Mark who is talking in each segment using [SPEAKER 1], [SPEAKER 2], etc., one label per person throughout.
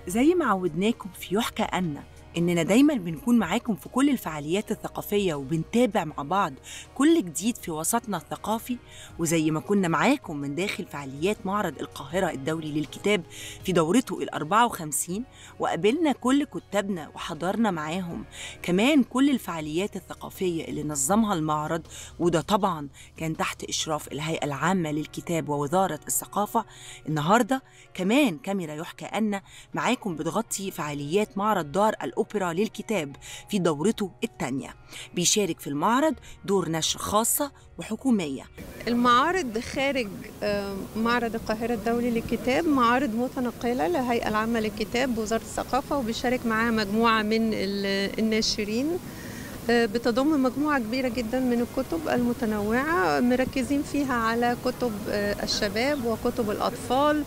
[SPEAKER 1] زي ما عودناكم في يحكى أن إننا دايما بنكون معاكم في كل الفعاليات الثقافية وبنتابع مع بعض كل جديد في وسطنا الثقافي وزي ما كنا معاكم من داخل فعاليات معرض القاهرة الدولي للكتاب في دورته ال 54 وقابلنا كل كتابنا وحضرنا معاهم كمان كل الفعاليات الثقافية اللي نظمها المعرض وده طبعا كان تحت إشراف الهيئة العامة للكتاب ووزارة الثقافة النهاردة كمان كاميرا يحكى أن معاكم بتغطي فعاليات معرض دار الأوبرا للكتاب في دورته الثانية بيشارك في المعرض دور نشر خاصة وحكومية
[SPEAKER 2] المعارض خارج آه، معرض القاهرة الدولي للكتاب معارض متنقلة للهيئة العامة للكتاب بوزارة الثقافة وبيشارك معاها مجموعة من ال- الناشرين آه، بتضم مجموعة كبيرة جدا من الكتب المتنوعة مركزين فيها على كتب آه، الشباب وكتب الأطفال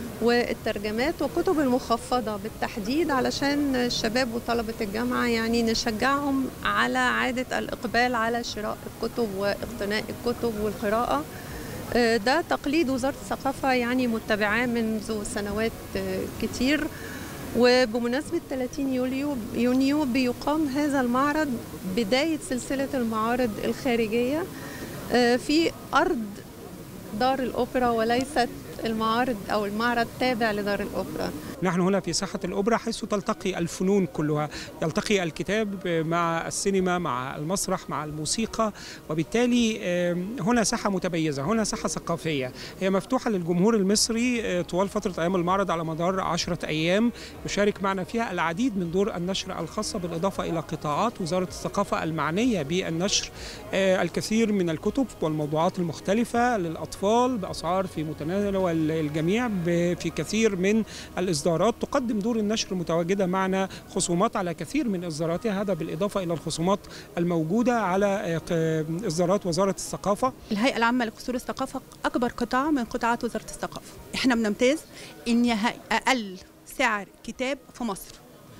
[SPEAKER 2] والترجمات وكتب المخفضة بالتحديد علشان الشباب وطلبة الجامعة يعني نشجعهم على عادة الإقبال على شراء الكتب واقتناء الكتب والقراءة آه، ده تقليد وزارة الثقافة يعني متبعاه منذ سنوات آه، كتير وبمناسبة 30 يوليو يونيو بيقام هذا المعرض بداية سلسلة المعارض الخارجية آه، في أرض دار الأوبرا وليست المعارض أو المعرض تابع لدار الأوبرا
[SPEAKER 3] نحن هنا في ساحة الأوبرا حيث تلتقي الفنون كلها يلتقي الكتاب مع السينما مع المسرح مع الموسيقى وبالتالي آم، هنا ساحة متميزة هنا ساحة ثقافية هي مفتوحة للجمهور المصري آه، طوال فترة أيام المعرض على مدار عشرة أيام يشارك معنا فيها العديد من دور النشر الخاصة بالإضافة إلى قطاعات وزارة الثقافة المعنية بالنشر آه، الكثير من الكتب والموضوعات المختلفة للأطفال بأسعار في متناول الجميع ب- في كثير من الإصدارات تقدم دور النشر متواجدة معنا خصومات على كثير من إصداراتها هذا بالإضافة إلى الخصومات الموجودة على آه، ق- إصدارات وزارة الثقافة
[SPEAKER 4] الهيئة العامة لقصور الثقافة أكبر قطاع من قطاعات وزارة الثقافة إحنا بنمتاز إن هي أقل سعر كتاب في مصر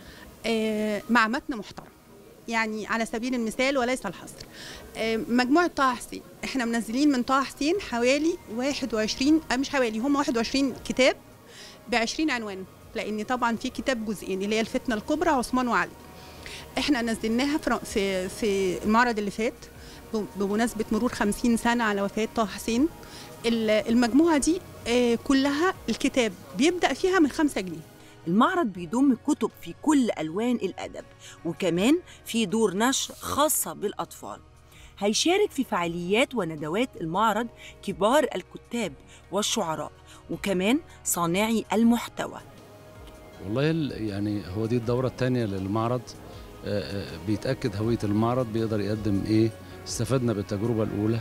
[SPEAKER 4] آه، مع متن محترم يعني على سبيل المثال وليس الحصر آه، مجموعة طه حسين احنا منزلين من طه حسين حوالي 21 آه، مش حوالي هم 21 كتاب ب 20 عنوان لان طبعا في كتاب جزئين اللي هي الفتنة الكبرى عثمان وعلي احنا نزلناها في في في المعرض اللي فات ب- بمناسبة مرور 50 سنة على وفاة طه حسين ال- المجموعة دي آه، كلها الكتاب بيبدأ فيها من 5 جنيه
[SPEAKER 1] المعرض بيضم كتب في كل ألوان الأدب وكمان في دور نشر خاصة بالأطفال هيشارك في فعاليات وندوات المعرض كبار الكتاب والشعراء وكمان صانعي المحتوى
[SPEAKER 5] والله ال- يعني هو دي الدورة الثانية للمعرض آه، آه، بيتأكد هوية المعرض بيقدر يقدم إيه استفدنا بالتجربة الأولى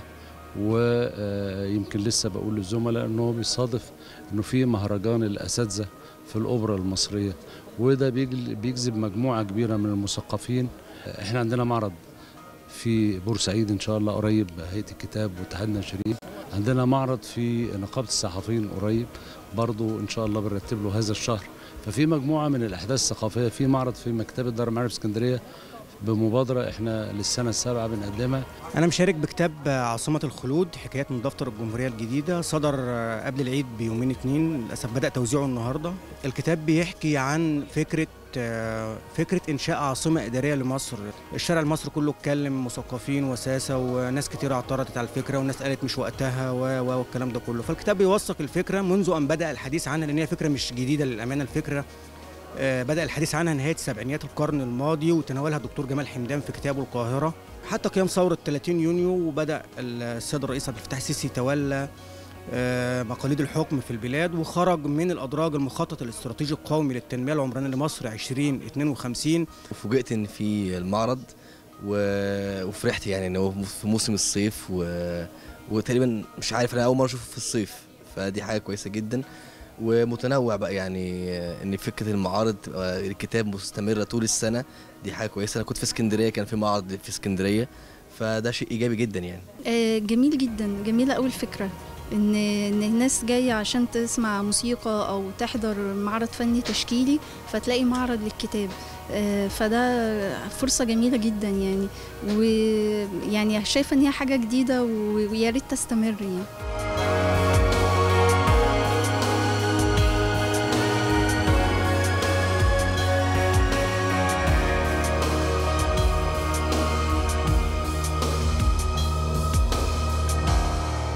[SPEAKER 5] ويمكن لسه بقول للزملاء إنه بيصادف إنه في مهرجان الأساتذة في الأوبرا المصرية وده بيجل- بيجذب مجموعة كبيرة من المثقفين آه، إحنا عندنا معرض في بورسعيد إن شاء الله قريب هيئة الكتاب واتحاد الناشرين عندنا معرض في نقابة الصحفيين قريب برضو إن شاء الله بنرتب له هذا الشهر ففي مجموعة من الأحداث الثقافية في معرض في مكتبة دار المعارف اسكندرية بمبادرة احنا للسنة السابعة بنقدمها
[SPEAKER 6] أنا مشارك بكتاب عاصمة الخلود حكايات من دفتر الجمهورية الجديدة صدر قبل العيد بيومين اتنين للأسف بدأ توزيعه النهاردة الكتاب بيحكي عن فكرة فكرة إنشاء عاصمة إدارية لمصر الشارع المصري كله اتكلم مثقفين وساسة وناس كتير اعترضت على الفكرة وناس قالت مش وقتها و و والكلام ده كله فالكتاب بيوثق الفكرة منذ أن بدأ الحديث عنها لأن هي فكرة مش جديدة للأمانة الفكرة آه، بدأ الحديث عنها نهاية سبعينيات القرن الماضي وتناولها الدكتور جمال حمدان في كتابه القاهرة حتى قيام ثورة 30 يونيو وبدأ السيد الرئيس عبد الفتاح السيسي يتولى آه، مقاليد الحكم في البلاد وخرج من الأدراج المخطط الاستراتيجي القومي للتنمية العمرانية لمصر 2052
[SPEAKER 7] وفوجئت ان في المعرض و... وفرحت يعني ان هو في موسم الصيف و... وتقريبا مش عارف انا اول مره اشوفه في الصيف فدي حاجه كويسه جدا ومتنوع بقى يعني ان فكره المعارض تبقى الكتاب مستمره طول السنه دي حاجه كويسه انا كنت في اسكندريه كان في معرض في اسكندريه فده شيء ايجابي جدا يعني
[SPEAKER 8] آه، جميل جدا جميلة أوي الفكرة إن إن الناس جاية عشان تسمع موسيقى أو تحضر معرض فني تشكيلي فتلاقي معرض للكتاب آه، فده فرصة جميلة جدا يعني ويعني شايفة إن هي حاجة جديدة و- ويا ريت تستمر يعني